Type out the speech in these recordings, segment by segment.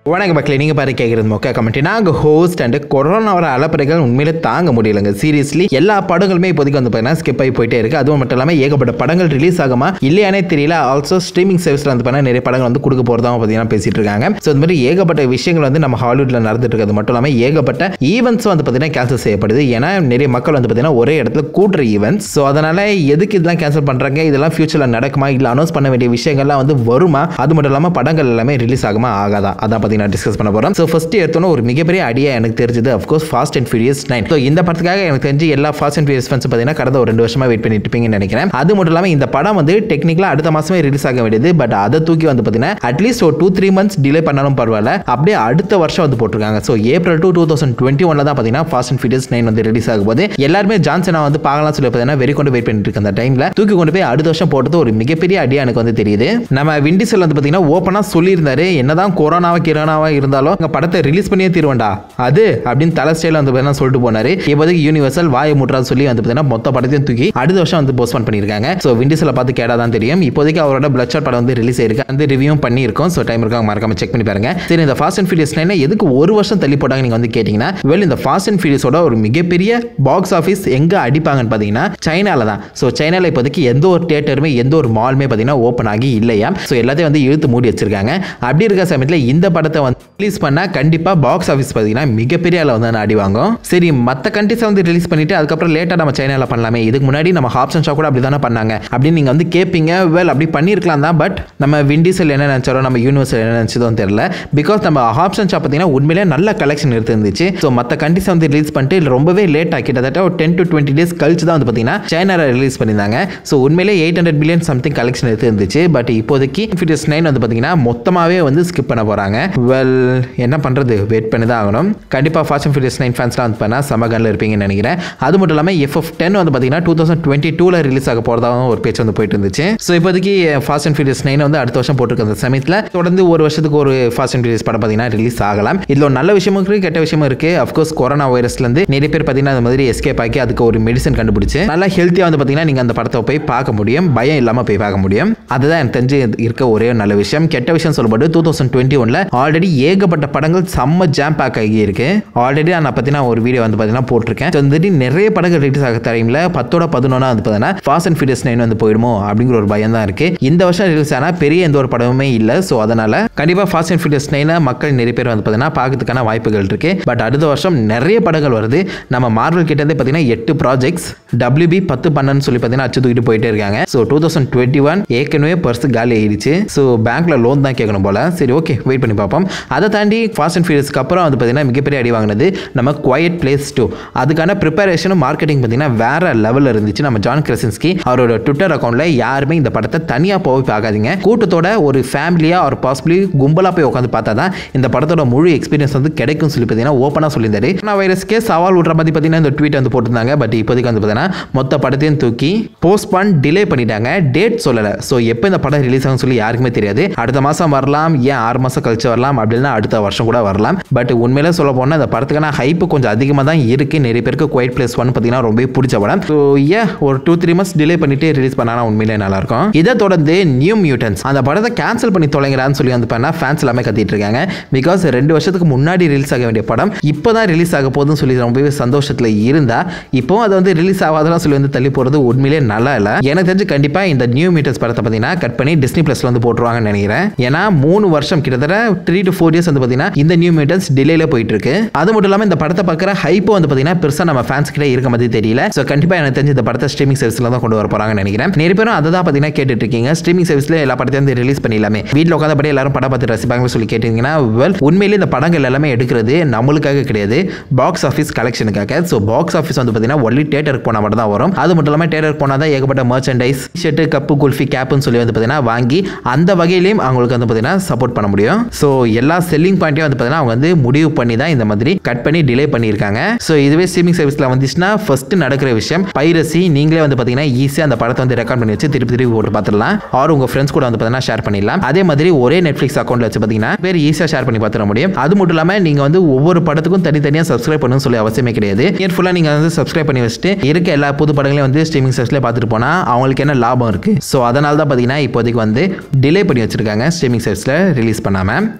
வணக்கம் மக்களே நீங்கள் பாரு கேட்குறது மொக்க கமெண்ட் நாங்கள் ஹோஸ்ட் அண்ட் கொரோனாவோட அலப்பறைகள் உண்மையிலே தாங்க முடியலங்க சீரியஸ்லி எல்லா படங்களுமே இப்போதைக்கு வந்து பார்த்தீங்கன்னா ஸ்கிப் ஆகி போயிட்டே இருக்கு அதுவும் மட்டும் இல்லாமல் ஏகப்பட்ட படங்கள் ரிலீஸ் ஆகுமா இல்லையானே தெரியல ஆல்சோ ஸ்ட்ரீமிங் சர்வீஸில் வந்து பார்த்தீங்கன்னா நிறைய படங்கள் வந்து கொடுக்க போகிறதா பார்த்தீங்கன்னா பேசிட்டு இருக்காங்க ஸோ இந்த மாதிரி ஏகப்பட்ட விஷயங்கள் வந்து நம்ம ஹாலிவுட்டில் நடந்துட்டு இருக்கிறது மட்டும் இல்லாமல் ஏகப்பட்ட ஈவெண்ட்ஸ் வந்து பார்த்தீங்கன்னா கேன்சல் செய்யப்படுது ஏன்னா நிறைய மக்கள் வந்து பார்த்தீங்கன்னா ஒரே இடத்துல கூட்டுற ஈவெண்ட்ஸ் ஸோ அதனால எதுக்கு இதெல்லாம் கேன்சல் பண்ணுறாங்க இதெல்லாம் ஃபியூச்சரில் நடக்குமா இல்லை அனௌன்ஸ் பண்ண வேண்டிய விஷயங்கள்லாம் வந்து வருமா அது மட்டும் இல்லாமல் படங்கள் எல்லாமே ரிலீஸ் ஆகுமா ஆகாதா அதான் பற்றி நான் டிஸ்கஸ் பண்ண போகிறோம் ஸோ ஃபர்ஸ்ட் எடுத்தோன்னே ஒரு மிகப்பெரிய ஐடியா எனக்கு தெரிஞ்சது of course Fast and Furious nine so இந்த படத்துக்காக எனக்கு தெரிஞ்சு எல்லா ஃபாஸ்ட் அண்ட் ஃபியூரியஸ் ஃபன்ஸ் பார்த்தீங்கன்னா கடந்த ஒரு ரெண்டு வருஷமா வெயிட் பண்ணிட்டு இருப்பீங்கன்னு நினைக்கிறேன் அது மட்டும் இல்லாமல் இந்த படம் வந்து டெக்னிக்கலாக அடுத்த மாதமே ரிலீஸ் ஆக வேண்டியது பட் அதை தூக்கி வந்து பார்த்தீங்கன்னா அட்லீஸ்ட் ஒரு டூ த்ரீ மந்த்ஸ் டிலே பண்ணாலும் பரவாயில்ல அப்படியே அடுத்த வருஷம் வந்து போட்டிருக்காங்க so April two two thousand twenty ஒன்ல தான் பார்த்தீங்கன்னா ஃபாஸ்ட் அண்ட் ஃபியூரியஸ் நைன் வந்து ரிலீஸ் ஆகும் போது எல்லாருமே ஜான்சனா வந்து பார்க்கலாம் சொல்லி பார்த்தீங்கன்னா வெறி கொண்டு வெயிட் பண்ணிட்டு இருக்க அந்த டைமில் தூக்கி கொண்டு போய் அடுத்த வருஷம் போட்டது ஒரு மிகப்பெரிய ஐடியா எனக்கு வந்து தெரியுது நம்ம விண்டிசல் வந்து பார்த்தீங்கன்னா ஓப்பனாக சொல்லியிருந்தாரு என்னதான் கொரோனாவா கிரோனாவா இருந்தாலும் உங்க படத்தை ரிலீஸ் பண்ணியே தீர்வேண்டா அது அப்படின்னு தலை ஸ்டைல வந்து பார்த்தீங்கன்னா சொல்லிட்டு போனாரு இப்போதைக்கு யூனிவர்சல் வாயை முட்றாது சொல்லி வந்து பார்த்தீங்கன்னா மொத்த படத்தையும் தூக்கி அடுத்த வருஷம் வந்து போஸ்ட்போன் பண்ணியிருக்காங்க ஸோ விண்டிசலை பார்த்து கேட்டா தான் தெரியும் இப்போதைக்கு அவரோட பிளட் ஷாட் படம் வந்து ரிலீஸ் ஆயிருக்கு அந்த ரிவ்யூ பண்ணியிருக்கோம் ஸோ டைம் இருக்காங்க மறக்காம செக் பண்ணி பாருங்க சரி இந்த ஃபாஸ்ட் அண்ட் ஃபியூரியஸ் நைன் எதுக்கு ஒரு வருஷம் தள்ளி போட்டாங்க நீங்க வந்து கேட்டிங்கன்னா வெல் இந்த ஃபாஸ்ட் அண்ட் ஃபியூரியஸோட ஒரு மிகப்பெரிய பாக்ஸ் ஆஃபீஸ் எங்க அடிப்பாங்கன்னு பார்த்தீங்கன்னா சைனால தான் ஸோ சைனால இப்போதைக்கு எந்த ஒரு தியேட்டருமே எந்த ஒரு மாலுமே பார்த்தீங்கன்னா ஓப்பன் ஆகி இல்லையா ஸோ எல்லாத்தையும் வந்து இழுத்து மூடி வச்சிருக்காங்க அப்படி இருக்க சமயத்தில் இந்த படத்தை வந்து ரிலீஸ் பண்ணால் கண்டிப்பாக பாக்ஸ் ஆஃபீஸ் பார்த்தீங்கன்னா மிகப்பெரிய அளவு வந்து அடி வாங்கும் சரி மற்ற கண்ட்ரிஸை வந்து ரிலீஸ் பண்ணிட்டு அதுக்கப்புறம் லேட்டாக நம்ம சைனாவில் பண்ணலாமே இதுக்கு முன்னாடி நம்ம ஹாப்ஷன் ஷா கூட அப்படி தானே பண்ணாங்க அப்படின்னு நீங்கள் வந்து கேட்பீங்க வெல் அப்படி பண்ணியிருக்கலாம் தான் பட் நம்ம விண்டிசல் என்ன நினச்சாரோ நம்ம யூனிவர்சல் என்ன நினச்சதோ தெரியல பிகாஸ் நம்ம ஆப்ஷன் ஷா பார்த்தீங்கன்னா உண்மையிலே நல்ல கலெக்ஷன் எடுத்து இருந்துச்சு ஸோ மற்ற கண்ட்ரிஸை வந்து ரிலீஸ் பண்ணிட்டு ரொம்பவே லேட்டாக கிட்டத்தட்ட ஒரு டென் டு டுவெண்ட்டி டேஸ் கழிச்சு தான் வந்து பார்த்தீங்கன்னா சைனாவில் ரிலீஸ் பண்ணியிருந்தாங்க ஸோ உண்மையிலே eight hundred billion something collection எடுத்து இருந்துச்சு பட் இப்போதைக்கு ஃபிஃப்டிஸ் நைன் வந்து பார்த்தீங்கன்னா மொத்தமாகவே வந்து ஸ்கிப் பண்ண போகிறாங்க வெல் என்ன பண்ணுறது வெயிட் பண்ணி தான் ஆகணும் கண்டிப்பாக ஃபாஸ்ட் அண்ட் ஃபியூரியஸ் நைன் ஃபேன்ஸ்லாம் வந்து பண்ணால் சமகனில் இருப்பீங்கன்னு நினைக்கிறேன் அது மட்டும் இல்லாமல் எஃப்எஃப் டென் வந்து பார்த்தீங்கன்னா டூ தௌசண்ட் டுவெண்ட்டி டூவில் ரிலீஸ் ஆக போகிறதாகவும் ஒரு பேச்சு வந்து போயிட்டு இருந்துச்சு ஸோ இப்போதைக்கு ஃபாஸ்ட் அண்ட் ஃபியூரியஸ் நைன் வந்து அடுத்த வருஷம் போட்டிருக்க அந்த சமயத்தில் தொடர்ந்து ஒரு வருஷத்துக்கு ஒரு ஃபாஸ்ட் அண்ட் ஃபியூரியஸ் படம் பார்த்தீங்கன்னா ரிலீஸ் ஆகலாம் இதில் ஒரு நல்ல விஷயமும் இருக்குது கெட்ட விஷயமும் இருக்குது அஃப்கோர்ஸ் கொரோனா வைரஸ்லேருந்து நிறைய பேர் பார்த்தீங்கன்னா அந்த மாதிரி எஸ்கேப் ஆக்கி அதுக்கு ஒரு மெடிசன் கண்டுபிடிச்சு நல்லா ஹெல்த்தியாக வந்து பார்த்தீங்கன்னா நீங்கள் அந்த படத்தை போய் பார்க்க முடியும் பயம் இல்லாமல் போய் பார்க்க முடியும் அதுதான் எனக்கு தெரிஞ்சு இருக்க ஒரே நல்ல விஷயம் கெட்ட விஷயம் சொல்லும்போது டூ தௌசண்ட் டுவெண்ட்டி ஒன்ல ஆல்ரெடி ஏகப்பட்ட படங்கள் செம்ம ஜாம் பேக் ஆகி இருக்கு ஆல்ரெடி நான் பற்றி நான் ஒரு வீடியோ வந்து பார்த்தீங்கன்னா போட்டிருக்கேன் ஸோ இந்த நிறைய படங்கள் ரிலீஸ் ஆக டைமில் பத்தோட பதினொன்னா வந்து பார்த்தீங்கன்னா ஃபாஸ்ட் அண்ட் ஃபியூரியஸ் நைன் வந்து போயிடுமோ அப்படிங்கிற ஒரு பயம் தான் இருக்கு இந்த வருஷம் ரிலீஸ் ஆனால் பெரிய எந்த ஒரு படமுமே இல்லை ஸோ அதனால கண்டிப்பாக ஃபாஸ்ட் அண்ட் ஃபியூரியஸ் நைனை மக்கள் நிறைய பேர் வந்து பார்த்தீங்கன்னா பார்க்கறதுக்கான வாய்ப்புகள் இருக்கு பட் அடுத்த வருஷம் நிறைய படங்கள் வருது நம்ம மார்வல் கிட்டே பார்த்தீங்கன்னா எட்டு ப்ராஜெக்ட்ஸ் டபிள்யூபி பத்து பன்னெண்டு சொல்லி பார்த்தீங்கன்னா அச்சு தூக்கிட்டு போயிட்டே இருக்காங்க so two thousand twenty one ஏற்கனவே பர்ஸ் காலி ஆயிடுச்சு ஸோ பேங்க்ல லோன் தான் கேட்கணும் போல சரி ஓகே வெயிட் பண்ணி பார்ப்போம் அதை தாண்டி ஃபாஸ்ட் அண்ட் ஃபியூரியஸ்க்கு அப்புறம் வந்து பார்த்தீங்கன்னா மிகப்பெரிய அடி வாங்கினது நம்ம குவைட் பிளேஸ் டூ அதுக்கான ப்ரிப்பரேஷனும் மார்க்கெட்டிங் பார்த்தீங்கன்னா வேற லெவலில் இருந்துச்சு நம்ம ஜான் கிரசின்ஸ்கி அவரோட ட்விட்டர் அக்கௌண்ட்ல யாருமே இந்த படத்தை தனியாக போய் பார்க்காதீங்க கூட்டத்தோட ஒரு ஃபேமிலியாக ஒரு பாசிபிளி கும்பலாக போய் உட்காந்து பார்த்தா தான் இந்த படத்தோட முழு எக்ஸ்பீரியன்ஸ் வந்து கிடைக்கும் சொல்லி பார்த்தீங்கன்னா ஓப்பனாக சொல்லியிருந்தாரு கொரோனா வைரஸ்க்கே சவால் விட்ற மாதிரி பார்த்தீங்கன்னா இந்த ட்வீட் வந்து போட்டிருந்தாங்க பட் இப்போதைக்கு வந்து பார்த்தீங்கன்னா மொத்த படத்தையும் தூக்கி போஸ்ட்பான் டிலே பண்ணிட்டாங்க டேட் சொல்லலை ஸோ எப்போ இந்த படம் ரிலீஸ் ஆகும் சொல்லி யாருக்குமே தெரியாது அடுத்த மாதம் வரலாம் ஏன் ஆறு மாதம் கழிச்சு வரலாம் அப்படின்னா அடுத்த வருஷம் கூட வரலாம் பட் உண்மையிலே சொல்ல போனால் இந்த படத்துக்கான ஹைப்பு கொஞ்சம் அதிகமாக தான் இருக்குது நிறைய பேருக்கு குவைட் பிளேஸ் ஒன் பார்த்தீங்கன்னா ரொம்ப பிடிச்ச படம் ஸோ ஏ ஒரு டூ த்ரீ மந்த்ஸ் டிலே பண்ணிட்டு ரிலீஸ் பண்ணானா உண்மையிலே நல்லா இருக்கும் இதை தொடர்ந்து நியூ மியூட்டன்ஸ் அந்த படத்தை கேன்சல் பண்ணி தொலைங்கிறான்னு சொல்லி வந்து பண்ணால் ஃபேன்ஸ் எல்லாமே கத்திட்டு இருக்காங்க பிகாஸ் ரெண்டு வருஷத்துக்கு முன்னாடி ரிலீஸ் ஆக வேண்டிய படம் இப்போ தான் ரிலீஸ் ஆக போகுதுன்னு சொல்லி ரொம்பவே சந்தோஷத்தில் இருந்தா இப்போ அது வந்து ரிலீஸ் ஆகாதெல்லாம் சொல்லி வந்து தள்ளி போகிறது உண்மையிலே நல்லா இல்லை எனக்கு தெரிஞ்சு கண்டிப்பாக இந்த நியூ மீட்டர்ஸ் படத்தை பார்த்தீங்கன்னா கட் பண்ணி டிஸ்னி ப்ளஸ்ல வந்து போட்டுருவாங்கன்னு நினைக்கிறேன் ஏன்னா மூணு வருஷம் கிட்டத்தட்ட த்ரீ டு ஃபோர் இயர்ஸ் வந்து பார்த்தீங்கன்னா இந்த நியூ மீட்டர்ஸ் டிலேல போயிட்டு இருக்கு அது மட்டும் இல்லாமல் இந்த படத்தை பார்க்குற ஹைப்போ வந்து பார்த்தீங்கன்னா பெருசாக நம்ம ஃபேன்ஸ் கிட்ட இருக்க மாதிரி தெரியல ஸோ கண்டிப்பாக எனக்கு தெரிஞ்சு இந்த படத்தை ஸ்ட்ரீமிங் சர்வீஸ்ல தான் கொண்டு வர போறாங்கன்னு நினைக்கிறேன் நிறைய பேரும் அதை தான் பார்த்தீங்கன்னா கேட்டுட்டு இருக்கீங்க ஸ்ட்ரீமிங் சர்வீஸ்ல எல்லா படத்தையும் வந்து ரிலீஸ் பண்ணிடலாமே வீட்டில் உட்காந்தபடி எல்லாரும் படம் பார்த்து ரசிப்பாங்கன்னு சொல்லி கேட்டீங்கன்னா வெல் உண்மையிலே இந்த படங்கள் எல்லாமே எடுக்கிறது நம்மளுக்காக கிடையாது பாக்ஸ் ஆஃபீஸ் கலெக்ஷனுக்காக ஸோ பாக்ஸ் ஆஃபீஸ் வந்து பார்த்தீங்கன்னா ஒன்லி தேட்டருக்கு போனால் மட்டும் தான் வரும் அது மட்டும் இல்லாமல் தேட்டருக்கு போனால் தான் ஏகப்பட்ட மர்ச்சன்டைஸ் ஷர்ட்டு கப்பு குல்ஃபி கேப்புன்னு சொல்லி வந்து பார்த்தீங்கன்னா வாங்கி அந்த வகையிலையும் அவங்களுக்கு வந்து பார்த்தீங்கன்னா சப்போர்ட் பண்ண முடியும் ஸோ எல்லா செல்லிங் பாயிண்ட்டையும் வந்து பார்த்தீங்கன்னா அவங்க வந்து முடிவு பண்ணி தான் இந்த மாதிரி கட் பண்ணி டிலே பண்ணியிருக்காங்க ஸோ இதுவே ஸ்ட்ரீமிங் சர்வீஸில் வந்துச்சுன்னா ஃபர்ஸ்ட் நடக்கிற விஷயம் பைரசி நீங்களே வந்து பார்த்தீங்கன்னா ஈஸியாக அந்த படத்தை வந்து ரெக்கார்ட் பண்ணி வச்சு திருப்பி திருப்பி போட்டு பார்த்துடலாம் ஆர் உங்கள் ஃப்ரெண்ட்ஸ் கூட வந்து பார்த்தீங்கன்னா ஷேர் பண்ணிடலாம் அதே மாதிரி ஒரே நெட்ஃப்ளிக்ஸ் அக்கௌண்ட்ல வச்சு பார்த்தீங்கன்னா பேர் ஈஸியாக ஷேர் பண்ணி பார்த்துட முடியும் அது மட்டும் இல்லாமல் நீங்கள் வந்து ஒவ்வொரு படத்துக்கும் தனித்தனியாக சப்ஸ்கிரைப் பண்ணணும்னு சொல்லி அவசியமே கிடையாது இயர்ஃபுல்லாக நீங்கள் வந்து சப்ஸ்கிரைப் பண்ணி வச்சுட்டு இருக்க எல்லா புது படங்களையும் வந்து ஸ்ட்ரீமிங் சர்வீஸ்ல பார்த்துட்டு போனால் அவங்களுக்கு என்ன லாபம் இருக்குது ஸோ அதனால தான் பார்த்தீங்கன்னா இப்போதைக்கு வந்து டிலே பண்ணி வச்சிருக்காங்க ஸ்ட்ரீமிங் சர்வீஸில் ரிலீஸ் பண்ணாமல்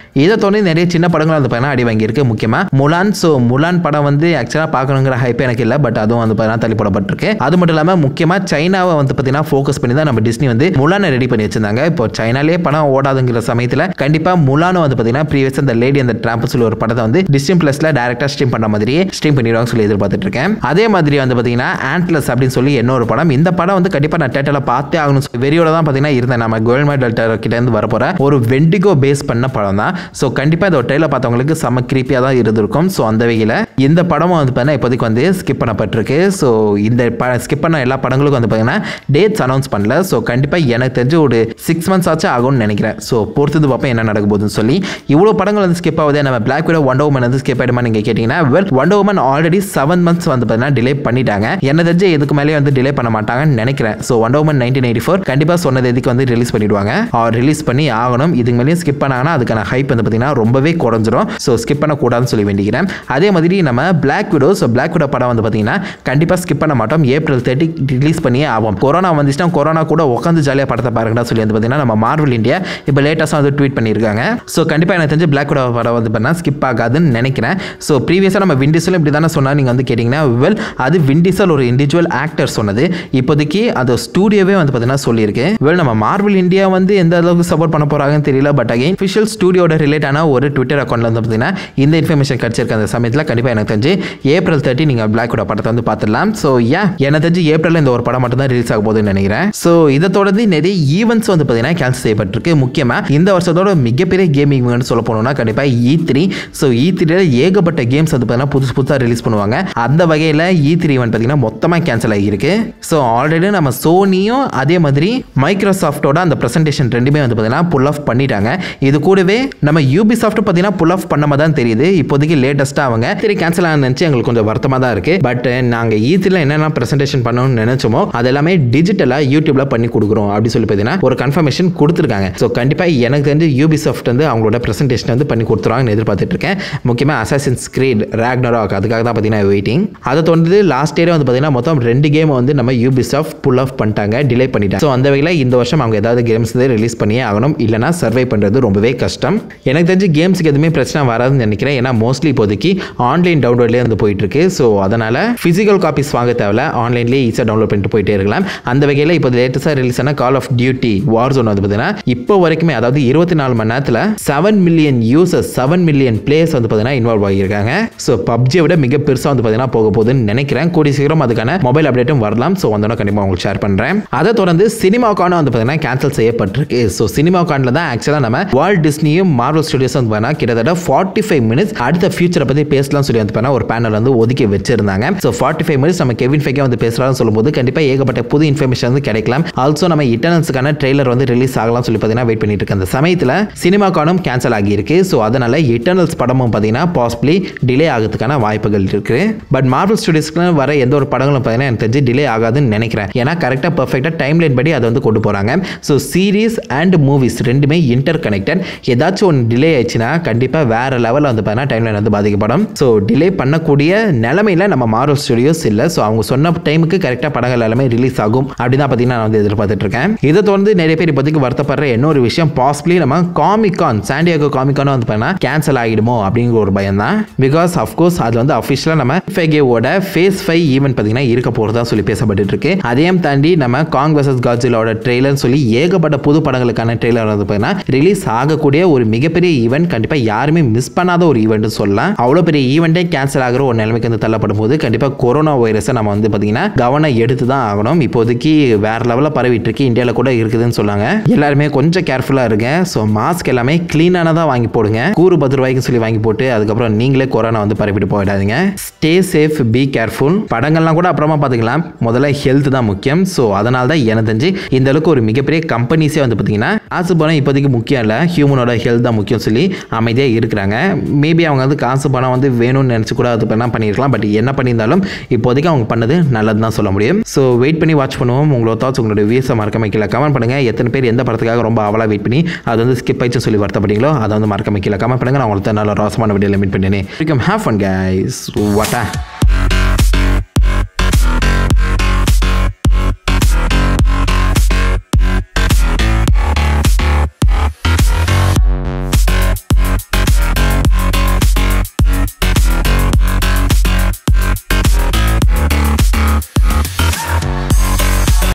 இதை தொடர்ந்து நிறைய சின்ன படங்கள் வந்து பார்த்தீங்கன்னா அடி வாங்கியிருக்கு முக்கியமாக முலான் ஸோ முலான் படம் வந்து ஆக்சுவலாக பார்க்கணுங்கிற ஹைப் எனக்கு இல்லை பட் அதுவும் வந்து பார்த்தீங்கன்னா தள்ளி போடப்பட்டிருக்கு அது மட்டும் இல்லாமல் முக்கியமாக சைனாவை வந்து பார்த்தீங்கன்னா ஃபோக்கஸ் பண்ணி தான் நம்ம டிஸ்னி வந்து முலானை ரெடி பண்ணி வச்சிருந்தாங்க இப்போ சைனாலே படம் ஓடாதுங்கிற சமயத்தில் கண்டிப்பாக முலானும் வந்து பார்த்தீங்கன்னா ப்ரீவியஸ் அந்த லேடி அந்த ட்ராம்ப் சொல்லி ஒரு படத்தை வந்து டிஸ்னி ப்ளஸில் டேரக்டாக ஸ்ட்ரீம் பண்ண மாதிரியே ஸ்ட்ரீம் பண்ணிடுவாங்க சொல்லி எதிர்பார்த்துட்டு இருக்கேன் அதே மாதிரி வந்து பார்த்தீங்கன்னா ஆண்ட்லஸ் அப்படின்னு சொல்லி இன்னொரு படம் இந்த படம் வந்து கண்டிப்பாக நான் தேட்டரில் பார்த்தே ஆகணும் சொல்லி வெறியோட தான் பார்த்தீங்கன்னா இருந்தேன் நம்ம கோல்மெண்ட் டெல்டா கிட்ட இருந்து வரப்போற ஒரு வெண்டிகோ பேஸ் பண்ண படம் தான் ஸோ கண்டிப்பாக இந்த ட்ரெயிலர் பார்த்தவங்களுக்கு செம்ம கிரீப்பியாக தான் இருந்திருக்கும் ஸோ அந்த வகையில் இந்த படமும் வந்து பார்த்தீங்கன்னா இப்போதைக்கு வந்து ஸ்கிப் பண்ணப்பட்டிருக்கு ஸோ இந்த ப ஸ்கிப் பண்ண எல்லா படங்களுக்கும் வந்து பார்த்தீங்கன்னா டேட்ஸ் அனௌன்ஸ் பண்ணல ஸோ கண்டிப்பாக எனக்கு தெரிஞ்சு ஒரு சிக்ஸ் மந்த்ஸ் ஆச்சு ஆகும்னு நினைக்கிறேன் ஸோ பொறுத்தது பார்ப்போம் என்ன நடக்க போகுதுன்னு சொல்லி இவ்வளோ படங்கள் வந்து ஸ்கிப் ஆகுது நம்ம பிளாக் விட ஒன் உமன் வந்து ஸ்கிப் ஆகிடுமா நீங்கள் கேட்டிங்கன்னா வெல் ஒன் உமன் ஆல்ரெடி செவன் மந்த்ஸ் வந்து பார்த்தீங்கன்னா டிலே பண்ணிட்டாங்க என்ன தெரிஞ்சு இதுக்கு மேலே வந்து டிலே பண்ண மாட்டாங்கன்னு நினைக்கிறேன் ஸோ ஒன் உமன் நைன்டீன் எயிட்டி ஃபோர் கண்டிப்பாக சொன்னது எதுக்கு வந்து ரிலீஸ் பண்ணிடுவாங்க ரிலீஸ் பண்ணி ஆகணும் இதுக்கு மேலேயும் ஸ்கிப் பண்ணாங்கன்னா அதுக்கான ஹைப் வந்து பார்த்தீங்கன்னா ரொம்பவே குறைஞ்சிரும் ஸோ ஸ்கிப் பண்ணக்கூடாதுன்னு சொல்லி வேண்டிக்கிறேன் அதே மாதிரி நம்ம Black Widow so Black Widow படம் வந்து பார்த்தீங்கன்னா கண்டிப்பாக ஸ்கிப் பண்ண மாட்டோம் ஏப்ரல் தேர்ட்டி ரிலீஸ் பண்ணியே ஆகும் கொரோனா வந்துச்சுன்னா கொரோனா கூட உட்காந்து ஜாலியாக படத்தை பாருங்கடா சொல்லி வந்து பார்த்தீங்கன்னா நம்ம மார்வல் இந்தியா இப்போ லேட்டஸ்ட்டாக வந்து ட்வீட் பண்ணியிருக்காங்க ஸோ கண்டிப்பாக எனக்கு தெரிஞ்சு பிளாக் விடோ படம் வந்து பண்ணால் ஸ்கிப் ஆகாதுன்னு நினைக்கிறேன் ஸோ ப்ரீவியஸாக நம்ம விண்டிசல் இப்படி தானே சொன்னால் நீங்கள் வந்து கேட்டிங்கன்னா வெல் அது விண்டிசல் ஒரு இண்டிவிஜுவல் ஆக்டர் சொன்னது இப்போதைக்கு அது ஸ்டூடியோவே வந்து பார்த்தீங்கன்னா சொல்லியிருக்கு வெல் நம்ம மார்வல் இந்தியா வந்து எந்த அளவுக்கு சப்போர்ட் பண்ண போகிறாங்கன்னு தெரியல பட் அகைன் ஃபிஷியல் ஸ்டூடியோட ரிலேட்டான ஒரு ட்விட்டர் அக்கௌண்ட்டில் வந்து பார்த்தீங்கன்னா இந்த இன்ஃபர்மேஷன் கிடச்சிருக்க அந்த சமயத்தில் கண்டிப்பாக எனக்கு தெரிஞ்சு ஏப்ரல் தேர்ட்டி நீங்கள் பிளாக் விடோ படத்தை வந்து பார்த்துடலாம் ஸோ ஏன் எனக்கு தெரிஞ்சு ஏப்ரலில் இந்த ஒரு படம் மட்டும் தான் ரிலீஸ் ஆக போகுதுன்னு நினைக்கிறேன் ஸோ இதை தொடர்ந்து நிறைய ஈவெண்ட்ஸ் வந்து பார்த்தீங்கன்னா கேன்சல் செய்யப்பட்டிருக்கு முக்கியமாக இந்த வருஷத்தோட மிகப்பெரிய கேமிங் சொல்ல போனோம்னா கண்டிப்பாக இ த்ரீ ஸோ இ த்ரீல ஏகப்பட்ட கேம்ஸ் வந்து பார்த்தீங்கன்னா புதுசு புதுசாக ரிலீஸ் பண்ணுவாங்க அந்த வகையில் இ த்ரீ ஈவெண்ட் பார்த்தீங்கன்னா மொத்தமாக கேன்சல் ஆகியிருக்கு ஸோ ஆல்ரெடி நம்ம சோனியும் அதே மாதிரி மைக்ரோசாஃப்டோட அந்த ப்ரெசன்டேஷன் ரெண்டுமே வந்து பார்த்தீங்கன்னா புல் ஆஃப் பண்ணிட்டாங்க இது கூடவே நம்ம யூபி சாஃப்ட் பார்த்தீங்கன்னா புல் ஆஃப் பண்ண மாதிரி தான் தெரியுது இப்போதைக்கு லேட்டஸ்ட்டாக அவங்க சரி கேன்சல் ஆன நினச்சி எங்களுக்கு கொஞ்சம் வருத்தமாக தான் இருக்குது பட் நாங்கள் ஈத்தில் என்னென்ன ப்ரெசன்டேஷன் பண்ணணும்னு நினைச்சோமோ அது எல்லாமே டிஜிட்டலாக யூடியூப்ல பண்ணி கொடுக்குறோம் அப்படின்னு சொல்லி பார்த்தீங்கன்னா ஒரு கன்ஃபர்மேஷன் கொடுத்துருக்காங்க ஸோ கண்டிப்பாக எனக்கு தெரிஞ்சு யூபி சாஃப்ட் வந்து அவங்களோட ப்ரெசன்டேஷன் வந்து பண்ணி கொடுத்துருவாங்கன்னு எதிர்பார்த்துட்டு இருக்கேன் முக்கியமாக அசாசின்ஸ் கிரீட் ரேக்னராக் அதுக்காக தான் பார்த்தீங்கன்னா வெயிட்டிங் அதை தொடர்ந்து லாஸ்ட் இயரே வந்து பார்த்தீங்கன்னா மொத்தம் ரெண்டு கேம் வந்து நம்ம யூபி சாஃப்ட் புல் ஆஃப் பண்ணிட்டாங்க டிலே பண்ணிட்டாங்க ஸோ அந்த வகையில் இந்த வருஷம் அவங்க ஏதாவது கேம்ஸ் வந்து ரிலீஸ் பண்ணியே ஆகணும் இல்லைனா சர்வை பண்ணுறது ரொம்பவே கஷ்டம் எனக்கு தெரிஞ்சு கேம்ஸுக்கு எதுவுமே பிரச்சனை வராதுன்னு நினைக்கிறேன் ஏன்னா மோஸ்ட்லி இப்போதைக்கு ஆன்லைன் டவுன்லோட்லேயே வந்து போயிட்டு இருக்கு ஸோ அதனால் ஃபிசிக்கல் காப்பீஸ் வாங்க தேவையில்ல ஆன்லைன்லேயே ஈஸியாக டவுன்லோட் பண்ணிட்டு போயிட்டே இருக்கலாம் அந்த வகையில் இப்போ லேட்டஸ்ட்டாக ரிலீஸ் ஆன Call of Duty Warzone வந்து பார்த்தீங்கன்னா இப்போ வரைக்குமே அதாவது இருபத்தி நாலு மணி நேரத்தில் seven million users seven million players வந்து பார்த்தீங்கன்னா இன்வால்வ் ஆகியிருக்காங்க ஸோ பப்ஜியை விட மிக பெருசாக வந்து பார்த்தீங்கன்னா போக போகுதுன்னு நினைக்கிறேன் கூடிய சீக்கிரம் அதுக்கான மொபைல் அப்டேட்டும் வரலாம் ஸோ வந்தோன்னா கண்டிப்பாக உங்களுக்கு ஷேர் பண்ணுறேன் அதை தொடர்ந்து சினிமாக்கான வந்து பார்த்தீங்கன்னா கேன்சல் செய்யப்பட்டிருக்கு ஸோ சினிமாக்கானில் தான் ஆக்சுவலாக நம்ம வேர்ல்ட் டிஸ்னியும் மார்வல் ஸ்டுடியோஸ் வந்து பார்த்தீங்கன்னா கிட்டத்தட்ட ஃபார்ட்டி ஃபைவ் மினிட்ஸ் அடுத்த ஃபியூச்சரை பற்றி பேசலாம் சொல்லி வந்து பார்த்தீங்கன்னா ஒரு பேனல் வந்து ஒதுக்கி வச்சிருந்தாங்க ஸோ ஃபார்ட்டி ஃபைவ் மினிட்ஸ் நம்ம கெவின் ஃபைக்கே வந்து பேசலாம்னு சொல்லும்போது கண்டிப்பாக ஏகப்பட்ட புது இன்ஃபர்மேஷன் வந்து கிடைக்கலாம் ஆல்சோ நம்ம இட்டர்னல்ஸுக்கான ட்ரெய்லர் வந்து ரிலீஸ் ஆகலாம் சொல்லி பார்த்தீங்கன்னா வெயிட் பண்ணிட்டு இருக்க அந்த சமயத்தில் சினிமாக்கானும் கேன்சல் ஆகியிருக்கு ஸோ அதனால இட்டர்னல்ஸ் படமும் பார்த்தீங்கன்னா பாசிபிளி டிலே ஆகிறதுக்கான வாய்ப்புகள் இருக்கு பட் மார்வல் ஸ்டுடியோஸ்க்கு வர எந்த ஒரு படங்களும் பார்த்தீங்கன்னா எனக்கு தெரிஞ்சு டிலே ஆகாதுன்னு நினைக்கிறேன் ஏன்னா கரெக்டாக பர்ஃபெக்டாக டைம் லைன் படி அதை வந்து கொண்டு போகிறாங்க ஸோ சீரீஸ் அண்ட் மூவிஸ் ரெண்டுமே இன்டர் கனெக்டட் ஏதாச்சும் ஒன்று டிலே ஆயிடுச்சுன்னா கண்டிப்பாக வேற லெவலில் வந்து பார்த்தீங்கன்னா டைம் லைன் வந்து பாதிக்கப்படும் ஸோ டிலே பண்ணக்கூடிய நிலமையில நம்ம மார்வல் ஸ்டுடியோஸ் இல்லை ஸோ அவங்க சொன்ன டைமுக்கு கரெக்டாக படங்கள் எல்லாமே ரிலீஸ் ஆகும் அப்படின்னு தான் பார்த்தீங்கன்னா நான் வந்து எதிர்பார்த்துட்டு இருக்கேன் இதை தொடர்ந்து நிறைய பேர் இப்போதைக்கு வருத்தப்படுற இன்னொரு விஷயம் பாசிபிளி நம்ம காமிகான் சாண்டியாகோ காமிகான் வந்து பார்த்தீங்கன்னா கேன்சல் ஆகிடுமோ அப்படிங்கிற ஒரு பயம் தான் பிகாஸ் அஃப்கோர்ஸ் அது வந்து அஃபிஷியலாக நம்ம ஃபேகேவோட ஃபேஸ் ஃபைவ் ஈவெண்ட் பார்த்தீங்கன்னா இருக்க போகிறதா சொல்லி பேசப்பட்டு இருக்கு அதையும் தாண்டி நம்ம காங் வர்சஸ் காட்ஜிலோட ட்ரெய்லர் சொல்லி ஏகப்பட்ட புது படங்களுக்கான ட்ரெய்லர் வந்து பார்த்தீங்கன்னா ரிலீஸ் ஆகக்கூடிய ஒரு மிகப்பெரிய ஈவெண்ட் கண்டிப்பாக யாருமே மிஸ் பண்ணாத ஒரு ஈவெண்ட் சொல்லலாம் அவ்வளோ பெரிய ஈவெண்ட்டே கேன்சல் ஆகிற ஒரு நிலைமைக்கு வந்து தள்ளப்படும் போது கண்டிப்பாக கொரோனா வைரஸை நம்ம வந்து பார்த்தீங்கன்னா கவனம் எடுத்து தான் ஆகணும் இப்போதைக்கு வேற லெவலில் பரவிட்டு இருக்கு இந்தியாவில் கூட இருக்குதுன்னு சொன்னாங்க எல்லாருமே கொஞ்சம் கேர்ஃபுல்லாக இருங்க ஸோ மாஸ்க் எல்லாமே க்ளீனானதாக வாங்கி போடுங்க கூறு பத்து ரூபாய்க்கு சொல்லி வாங்கி போட்டு அதுக்கப்புறம் நீங்களே கொரோனா வந்து பரப்பிட்டு போயிடாதீங்க ஸ்டே சேஃப் பி கேர்ஃபுல் படங்கள்லாம் கூட அப்புறமா பார்த்துக்கலாம் முதல்ல ஹெல்த் தான் முக்கியம் ஸோ அதனால தான் எனக்கு தெரிஞ்சு இந்த அளவுக்கு ஒரு மிகப்பெரிய கம்பெனிஸே வந்து பார்த்தீங்கன்னா காசு பணம் இப்போதைக்கு முக்கியம் இல்லை ஹியூமனோட ஹெல்த் தான் முக்கியம் சொல்லி அமைதியாக இருக்கிறாங்க மேபி அவங்க வந்து காசு பணம் வந்து வேணும்னு நினச்சி கூட அது என்ன பண்ணியிருக்கலாம் பட் என்ன பண்ணியிருந்தாலும் இப்போதைக்கு அவங்க பண்ணது நல்லது தான் சொல்ல முடியும் ஸோ வெயிட் பண்ணி வாட்ச் பண்ணுவோம் உங்களோட தாட்ஸ் உங்களோட வியூஸை மறக்காம கீழே கமெண்ட் பண்ணுங்கள் எத்தனை பேர் எந்த படத்துக்காக ரொம்ப அவலாக வெயிட் பண்ணி அது வந்து ஸ்கிப் ஆயிடுச்சு சொல்லி வருத்தப்பட்டீங்களோ அதை வந்து மறக்காம கீழே கமெண்ட் பண்ணுங்கள் நான் உங்களுக்கு நல்ல ரோசமான வீடியோவில் மீட் பண்ணினேன் ஹேவ் ஃபன் கைஸ் வாட்டா